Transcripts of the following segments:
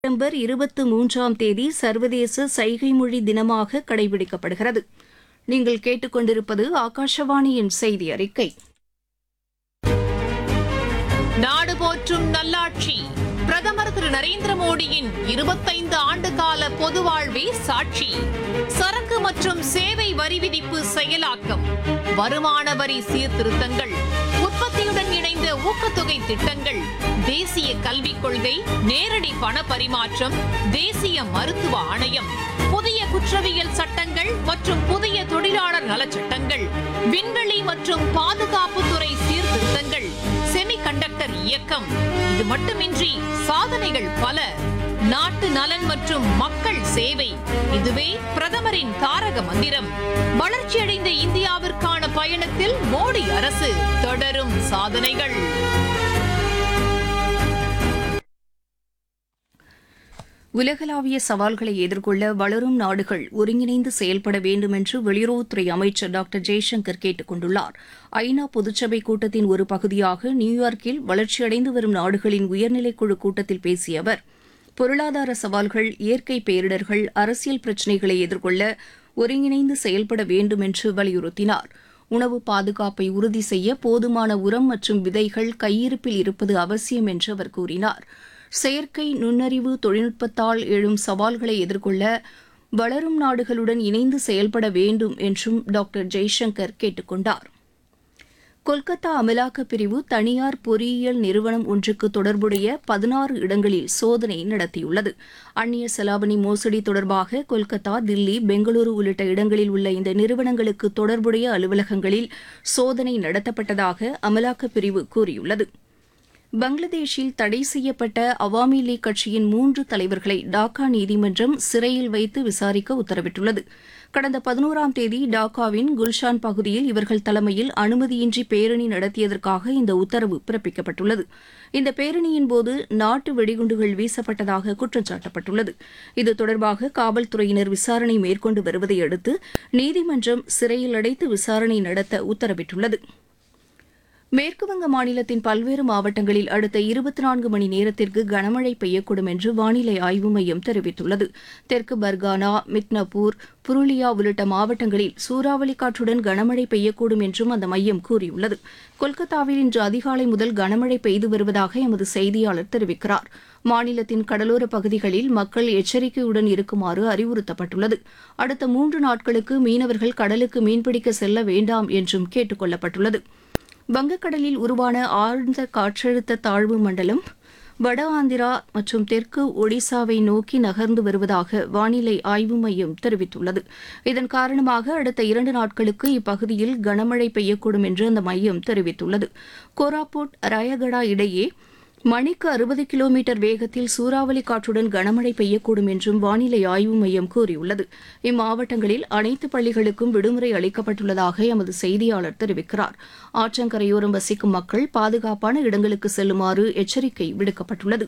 September இருபத்து மூன்றாம் தேதி சர்வதேச சைகை மொழி தினமாக கடைபிடிக்கப்படுகிறது நீங்கள் கேட்டுக்கொண்டிருப்பது ஆகாஷவாணியின் செய்தி அறிக்கை நாடு போற்றும் நல்லாட்சி பிரதமர் திரு நரேந்திர மோடியின் இருபத்தைந்து ஆண்டு கால பொது வாழ்வே சாட்சி சரக்கு மற்றும் சேவை வரி விதிப்பு செயலாக்கம் வருமான வரி சீர்திருத்தங்கள் உற்பத்தியுடன் இணைந்த ஊக்கத்தொகை திட்டங்கள் தேசிய கல்விக் கொள்கை நேரடி பண பரிமாற்றம் தேசிய மருத்துவ ஆணையம் புதிய குற்றவியல் சட்டங்கள் மற்றும் புதிய தொழிலாளர் நலச் சட்டங்கள் விண்வெளி மற்றும் பாதுகாப்புத்துறை சீர்திருத்தங்கள் செமிகண்டக்டர் இயக்கம் இது மட்டுமின்றி சாதனைகள் பல நாட்டு நலன் மற்றும் மக்கள் சேவை இதுவே பிரதமரின் தாரக மந்திரம் வளர்ச்சியடைந்த இந்தியாவிற்கான பயணத்தில் மோடி அரசு தொடரும் சாதனைகள் உலகளாவிய சவால்களை எதிர்கொள்ள வளரும் நாடுகள் ஒருங்கிணைந்து செயல்பட வேண்டும் என்று வெளியுறவுத்துறை அமைச்சர் டாக்டர் ஜெய்சங்கர் கேட்டுக் கொண்டுள்ளார் ஐநா பொதுச்சபை கூட்டத்தின் ஒரு பகுதியாக நியூயார்க்கில் வளர்ச்சியடைந்து வரும் நாடுகளின் உயர்நிலைக்குழு கூட்டத்தில் பேசிய அவர் பொருளாதார சவால்கள் இயற்கை பேரிடர்கள் அரசியல் பிரச்சினைகளை எதிர்கொள்ள ஒருங்கிணைந்து செயல்பட வேண்டும் என்று வலியுறுத்தினார் உணவு பாதுகாப்பை உறுதி செய்ய போதுமான உரம் மற்றும் விதைகள் கையிருப்பில் இருப்பது அவசியம் என்று அவர் கூறினார் செயற்கை நுண்ணறிவு தொழில்நுட்பத்தால் எழும் சவால்களை எதிர்கொள்ள வளரும் நாடுகளுடன் இணைந்து செயல்பட வேண்டும் என்றும் டாக்டர் ஜெய்சங்கர் கேட்டுக் கொண்டார் கொல்கத்தா அமலாக்கப் பிரிவு தனியார் பொறியியல் நிறுவனம் ஒன்றுக்கு தொடர்புடைய பதினாறு இடங்களில் சோதனை நடத்தியுள்ளது அந்நிய செலாவணி மோசடி தொடர்பாக கொல்கத்தா தில்லி பெங்களூரு உள்ளிட்ட இடங்களில் உள்ள இந்த நிறுவனங்களுக்கு தொடர்புடைய அலுவலகங்களில் சோதனை நடத்தப்பட்டதாக அமலாக்கப் பிரிவு கூறியுள்ளது பங்களாதேஷில் தடை செய்யப்பட்ட அவாமி லீக் கட்சியின் மூன்று தலைவர்களை டாக்கா நீதிமன்றம் சிறையில் வைத்து விசாரிக்க உத்தரவிட்டுள்ளது கடந்த பதினோராம் தேதி டாக்காவின் குல்ஷான் பகுதியில் இவர்கள் தலைமையில் அனுமதியின்றி பேரணி நடத்தியதற்காக இந்த உத்தரவு பிறப்பிக்கப்பட்டுள்ளது இந்த பேரணியின் போது நாட்டு வெடிகுண்டுகள் வீசப்பட்டதாக குற்றம் சாட்டப்பட்டுள்ளது இது தொடர்பாக காவல்துறையினர் விசாரணை மேற்கொண்டு வருவதை அடுத்து நீதிமன்றம் சிறையில் அடைத்து விசாரணை நடத்த உத்தரவிட்டுள்ளது மேற்குவங்க மாநிலத்தின் பல்வேறு மாவட்டங்களில் அடுத்த இருபத்தி நான்கு மணி நேரத்திற்கு கனமழை பெய்யக்கூடும் என்று வானிலை ஆய்வு மையம் தெரிவித்துள்ளது தெற்கு பர்கானா மித்னபூர் புருலியா உள்ளிட்ட மாவட்டங்களில் சூறாவளி காற்றுடன் கனமழை பெய்யக்கூடும் என்றும் அந்த மையம் கூறியுள்ளது கொல்கத்தாவில் இன்று அதிகாலை முதல் கனமழை பெய்து வருவதாக எமது செய்தியாளர் தெரிவிக்கிறார் மாநிலத்தின் கடலோர பகுதிகளில் மக்கள் எச்சரிக்கையுடன் இருக்குமாறு அறிவுறுத்தப்பட்டுள்ளது அடுத்த மூன்று நாட்களுக்கு மீனவர்கள் கடலுக்கு மீன்பிடிக்க செல்ல வேண்டாம் என்றும் கேட்டுக் கொள்ளப்பட்டுள்ளது வங்கக்கடலில் உருவான ஆழ்ந்த காற்றழுத்த தாழ்வு மண்டலம் வட ஆந்திரா மற்றும் தெற்கு ஒடிசாவை நோக்கி நகர்ந்து வருவதாக வானிலை ஆய்வு மையம் தெரிவித்துள்ளது இதன் காரணமாக அடுத்த இரண்டு நாட்களுக்கு இப்பகுதியில் கனமழை பெய்யக்கூடும் என்று அந்த மையம் தெரிவித்துள்ளது கோராபுட் ராயகடா இடையே மணிக்கு அறுபது கிலோமீட்டர் வேகத்தில் சூறாவளி காற்றுடன் கனமழை பெய்யக்கூடும் என்றும் வானிலை ஆய்வு மையம் கூறியுள்ளது இம்மாவட்டங்களில் அனைத்து பள்ளிகளுக்கும் விடுமுறை அளிக்கப்பட்டுள்ளதாக எமது செய்தியாளர் தெரிவிக்கிறார் ஆற்றங்கரையோரம் வசிக்கும் மக்கள் பாதுகாப்பான இடங்களுக்கு செல்லுமாறு எச்சரிக்கை விடுக்கப்பட்டுள்ளது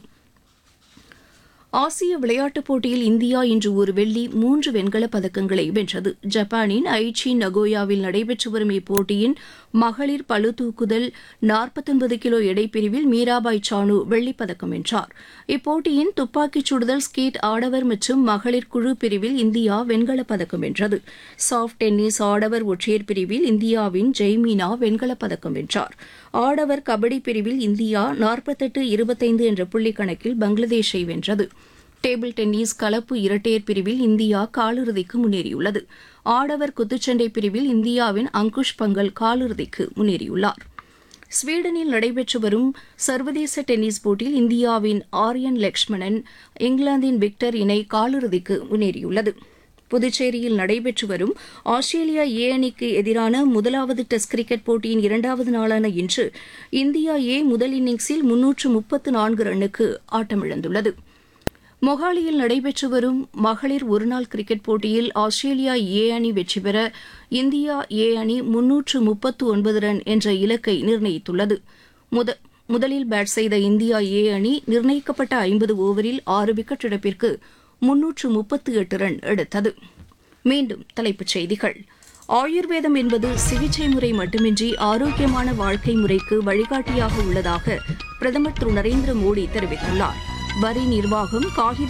ஆசிய விளையாட்டுப் போட்டியில் இந்தியா இன்று ஒரு வெள்ளி மூன்று வெண்கலப் பதக்கங்களை வென்றது ஜப்பானின் ஐச்சி நகோயாவில் நடைபெற்று வரும் இப்போட்டியின் மகளிர் பளு தூக்குதல் நாற்பத்தொன்பது கிலோ எடைப்பிரிவில் மீராபாய் சானு வெள்ளிப் பதக்கம் வென்றார் இப்போட்டியின் துப்பாக்கிச் சுடுதல் ஸ்கீட் ஆடவர் மற்றும் மகளிர் குழு பிரிவில் இந்தியா வெண்கலப் பதக்கம் வென்றது சாஃப்ட் டென்னிஸ் ஆடவர் ஒற்றையர் பிரிவில் இந்தியாவின் ஜெய்மீனா வெண்கலப் பதக்கம் வென்றார் ஆடவர் கபடி பிரிவில் இந்தியா நாற்பத்தெட்டு இருபத்தைந்து என்ற புள்ளிக் கணக்கில் பங்களாதேஷை வென்றது டேபிள் டென்னிஸ் கலப்பு இரட்டையர் பிரிவில் இந்தியா காலிறுதிக்கு முன்னேறியுள்ளது ஆடவர் குத்துச்சண்டை பிரிவில் இந்தியாவின் அங்குஷ் பங்கல் காலிறுதிக்கு முன்னேறியுள்ளார் ஸ்வீடனில் நடைபெற்று வரும் சர்வதேச டென்னிஸ் போட்டியில் இந்தியாவின் ஆரியன் லக்ஷ்மணன் இங்கிலாந்தின் விக்டர் இணை காலிறுதிக்கு முன்னேறியுள்ளது புதுச்சேரியில் நடைபெற்று வரும் ஆஸ்திரேலியா ஏ அணிக்கு எதிரான முதலாவது டெஸ்ட் கிரிக்கெட் போட்டியின் இரண்டாவது நாளான இன்று இந்தியா ஏ முதல் இன்னிங்ஸில் முன்னூற்று முப்பத்து நான்கு ரன்னுக்கு ஆட்டமிழந்துள்ளது மொஹாலியில் நடைபெற்று வரும் மகளிர் ஒருநாள் கிரிக்கெட் போட்டியில் ஆஸ்திரேலியா ஏ அணி வெற்றி பெற இந்தியா ஏ அணி முன்னூற்று முப்பத்து ஒன்பது ரன் என்ற இலக்கை நிர்ணயித்துள்ளது முத முதலில் பேட் செய்த இந்தியா ஏ அணி நிர்ணயிக்கப்பட்ட ஐம்பது ஓவரில் ஆறு விக்கெட் இழப்பிற்கு முன்னூற்று முப்பத்து எட்டு ரன் எடுத்தது மீண்டும் தலைப்புச் செய்திகள் ஆயுர்வேதம் என்பது சிகிச்சை முறை மட்டுமின்றி ஆரோக்கியமான வாழ்க்கை முறைக்கு வழிகாட்டியாக உள்ளதாக பிரதமர் திரு நரேந்திர மோடி தெரிவித்துள்ளார் வரி நிர்வாகம் காகித